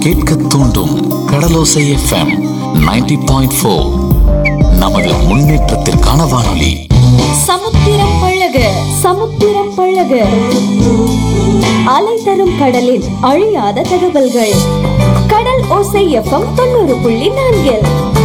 கேட்க தூண்டும் கடலோசை FM 90.4 point four நமது முன்னேற்றத்திற்கான வானொலி சமுத்திரம் பழக சமுத்திரம் பழக அலை தரும் கடலில் அழியாத தகவல்கள் கடல் ஓசை எஃப்எம் தொண்ணூறு புள்ளி நான்கில்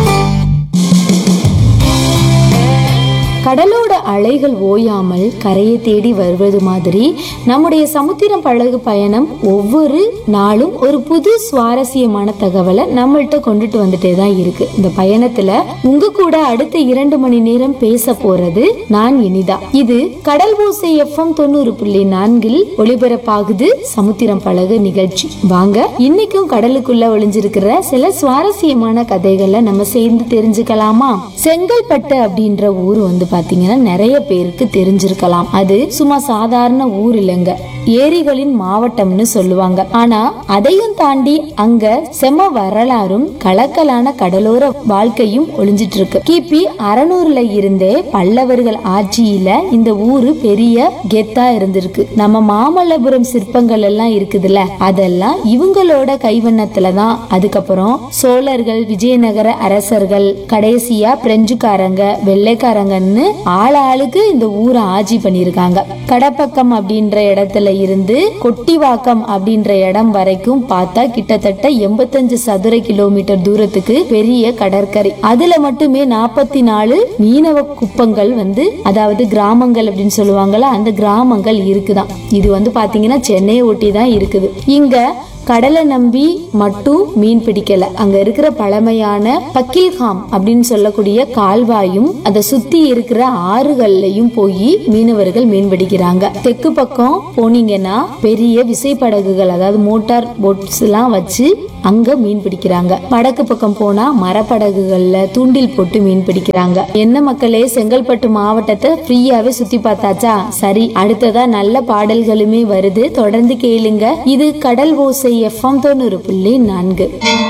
கடலோட அலைகள் ஓயாமல் கரையை தேடி வருவது மாதிரி நம்முடைய சமுத்திரம் படகு பயணம் ஒவ்வொரு நாளும் ஒரு புது சுவாரஸ்யமான தகவலை நம்மள்ட்ட கொண்டுட்டு வந்துட்டே தான் இருக்கு இந்த பயணத்துல உங்க கூட அடுத்த இரண்டு மணி நேரம் பேச போறது நான் இனிதா இது கடல் ஓசை எஃப்எம் தொண்ணூறு புள்ளி நான்கில் ஒளிபரப்பாகுது சமுத்திரம் படகு நிகழ்ச்சி வாங்க இன்னைக்கும் கடலுக்குள்ள ஒளிஞ்சிருக்கிற சில சுவாரஸ்யமான கதைகளை நம்ம சேர்ந்து தெரிஞ்சுக்கலாமா செங்கல்பட்டு அப்படின்ற ஊர் வந்து பாத்தீங்கன்னா நிறைய பேருக்கு தெரிஞ்சிருக்கலாம் அது சும்மா சாதாரண ஊர் இல்லைங்க ஏரிகளின் மாவட்டம்னு சொல்லுவாங்க ஆனா அதையும் தாண்டி அங்க செம வரலாறும் கலக்கலான கடலோர வாழ்க்கையும் ஒளிஞ்சிட்டு இருக்கு கிபி அறநூறுல இருந்தே பல்லவர்கள் ஆட்சியில இந்த ஊரு பெரிய கெத்தா இருந்திருக்கு நம்ம மாமல்லபுரம் சிற்பங்கள் எல்லாம் இருக்குதுல்ல அதெல்லாம் இவங்களோட கைவண்ணத்துல தான் அதுக்கப்புறம் சோழர்கள் விஜயநகர அரசர்கள் கடைசியா பிரெஞ்சுக்காரங்க வெள்ளைக்காரங்கன்னு ஆள் ஆளுக்கு இந்த ஊரை ஆட்சி பண்ணிருக்காங்க கடப்பக்கம் அப்படின்ற இடத்துல இருந்து கொட்டிவாக்கம் அப்படின்ற இடம் வரைக்கும் பார்த்தா கிட்டத்தட்ட எண்பத்தஞ்சு சதுர கிலோமீட்டர் தூரத்துக்கு பெரிய கடற்கரை அதுல மட்டுமே நாற்பத்தி நாலு மீனவ குப்பங்கள் வந்து அதாவது கிராமங்கள் அப்படின்னு சொல்லுவாங்கல்ல அந்த கிராமங்கள் இருக்குதாம் இது வந்து பாத்தீங்கன்னா சென்னையை ஒட்டி தான் இருக்குது இங்க கடலை நம்பி மட்டும் மீன் பிடிக்கல அங்க இருக்கிற பழமையான பக்கில்காம் அப்படின்னு சொல்லக்கூடிய கால்வாயும் அதை சுத்தி இருக்கிற ஆறுகள்லயும் போய் மீனவர்கள் மீன் பிடிக்கிறாங்க தெற்கு பக்கம் போனீங்கன்னா பெரிய விசைப்படகுகள் அதாவது மோட்டார் போட்ஸ் எல்லாம் வச்சு அங்க மீன் பிடிக்கிறாங்க வடக்கு பக்கம் போனா மரப்படகுகள்ல தூண்டில் போட்டு மீன் பிடிக்கிறாங்க என்ன மக்களே செங்கல்பட்டு மாவட்டத்தை ஃப்ரீயாவே சுத்தி பார்த்தாச்சா சரி அடுத்ததா நல்ல பாடல்களுமே வருது தொடர்ந்து கேளுங்க இது கடல் ஓசை எஃப்எம் தொண்ணூறு புள்ளி நான்கு